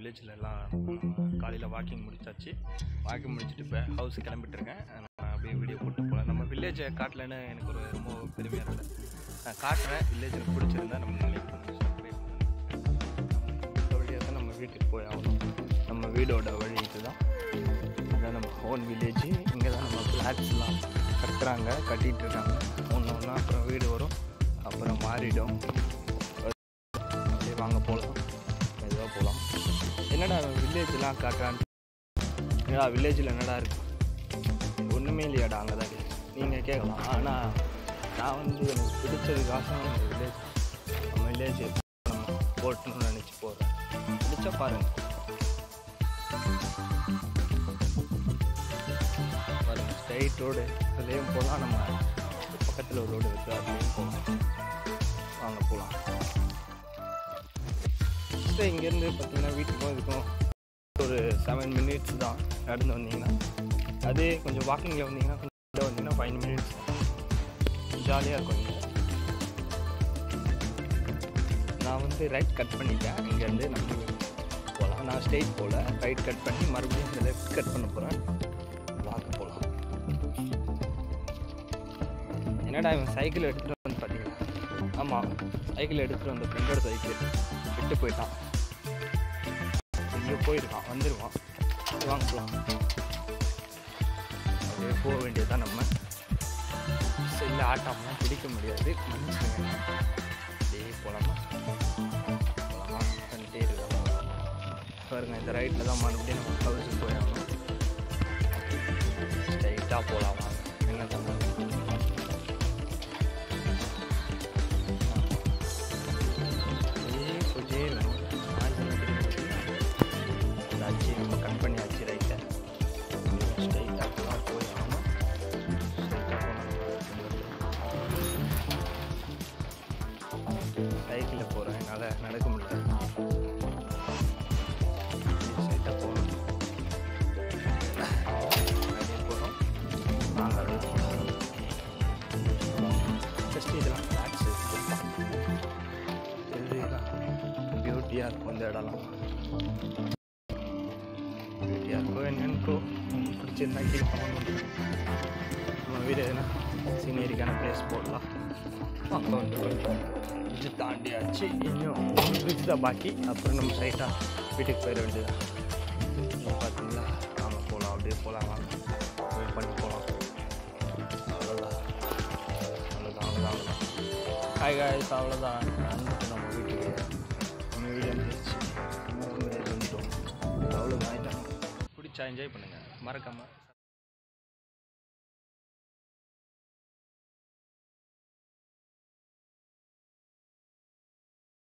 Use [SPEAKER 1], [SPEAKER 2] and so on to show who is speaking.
[SPEAKER 1] வில்லேஜில் எல்லாம் காலையில் வாக்கிங் முடிச்சாச்சு வாக்கிங் முடிச்சுட்டு இப்போ ஹவுஸ் கிளம்பிட்டு இருக்கேன் நான் அப்படியே வீடியோ போட்டு போகலாம் நம்ம வில்லேஜை காட்டலன்னு எனக்கு ஒரு ரொம்ப பெருமையாக இருந்தது நான் காட்டுறேன் வில்லேஜ் எனக்கு பிடிச்சிருந்தா நம்ம லைக் பண்ணுங்க சப்ஸ்கிரைப் பண்ணுங்க இந்த வழியாக தான் நம்ம வீட்டுக்கு போய் ஆகணும் நம்ம வீடோட வழி இதுதான் இதுதான் நம்ம ஓன் வில்லேஜ் இங்கே தான் நம்ம ஃப்ளாட்ஸ்லாம் கட்டுறாங்க கட்டிகிட்டு இருக்காங்க ஒன்று ஒன்றா அப்புறம் வீடு வரும் அப்புறம் மாறிடும் அப்படியே வாங்க போகலாம் மெதுவாக போகலாம் என்னடா வில்லேஜ்லாம் காட்டுறான்னு என்னடா வில்லேஜில் என்னடா இருக்கு ஒன்றுமே இல்லையாடா அங்கே தான் நீங்கள் கேட்கலாம் ஆனால் நான் வந்து எனக்கு பிடிச்சதுக்காக நம்ம வில்லேஜ் நம்ம வில்லேஜ் நம்ம போட்டணும்னு நினச்சி போகிறேன் பிடிச்சா பாருங்க பாருங்க ஸ்ட்ரைட் ரோடு அதுலேயும் போகலாம் நம்ம பக்கத்தில் ஒரு ரோடு இருக்குது அதுலேயும் போகலாம் வாங்க போகலாம் ஃபஸ்ட்டு இங்கேருந்து பார்த்தீங்கன்னா வீட்டுக்கும் இதுக்கும் ஒரு செவன் மினிட்ஸ் தான் நடந்து வந்தீங்கன்னா அதே கொஞ்சம் வாக்கிங்கில் வந்தீங்கன்னா கொஞ்சம் உள்ள வந்தீங்கன்னா ஃபைவ் மினிட்ஸ் ஜாலியாக இருக்கும் இங்கே நான் வந்து ரைட் கட் பண்ணிட்டேன் இங்கேருந்து நம்ம போகலாம் நான் ஸ்ட்ரெயிட் போகல ரைட் கட் பண்ணி மறுபடியும் இந்த லெஃப்ட் கட் பண்ண போகிறேன் வாங்க போகலாம் என்னடா இவன் சைக்கிள் எடுத்துகிட்டு வந்து பார்த்தீங்களா ஆமாம் சைக்கிள் எடுத்துகிட்டு வந்த ஃப்ரெண்டோட சைக்கிள் விட்டு போயிட்டான் எங்கேயோ போயிருக்கான் வந்துடுவான் வாங்க போகலாம் அப்படியே போக வேண்டியதுதான் நம்ம செல்ல ஆட்டாமலாம் பிடிக்க முடியாது மன்னிச்சுங்க அப்படியே போகலாமா போகலாமா பண்ணிட்டே இருக்கோம் பாருங்க இந்த ரைட்டில் தான் மறுபடியும் நம்ம ஹவுஸுக்கு போயாகணும் ஸ்ட்ரைட்டாக போகலாம் வாங்க என்ன தான் கொஞ்சே வேணும் ஆச்சு நம்ம கட் பண்ணியாச்சு ரைட்டை ஸ்ட்ரைட்டாக போகலாம் போய் ஆகணும் ஸ்ட்ரைட்டாக போகணும் சைக்கிளில் போகிறேன் என்னால் நடக்க முடியல ஸ்ட்ரைட்டாக போகணும் அப்படியே போகிறோம் நாங்கள் அப்படியே போகிறோம் ஜஸ்ட் இதெல்லாம் ஃப்ளாட்ஸு இதெல்லாம் பியூட்டியாக இருக்கும் இந்த இடம்லாம் பியூட்டியாக இருக்கும் என்னென்னக்கோ பிடிச்சிருந்தா கீழே பண்ணணும் நம்ம வீடு எதுனா சீனரிக்கான பிளேஸ் போடலாம் அங்கே வந்து கொஞ்சம் இது தாண்டியாச்சு இன்னும் ஒரு பிரிட்ஜ் தான் பாக்கி அப்புறம் நம்ம சைட்டாக வீட்டுக்கு போயிட வேண்டியதான் பார்த்தீங்களா வாங்க போகலாம் அப்படியே போகலாம் வாங்க வெயிட் பண்ணி போகலாம் அவ்வளோதான் அவ்வளோதான் அவ்வளோதான் அவ்வளோதான் ஹாய் காய்ஸ் அவ்வளோதான் வந்துட்டு நம்ம வீட்டுக்கு நம்ம வீடு வந்துருச்சு நம்ம வந்துட்டோம் அவ்வளோதான் ஆயிட்டாங்க பிடிச்சா என்ஜாய் பண்ணுங்கள் மறக்காமல்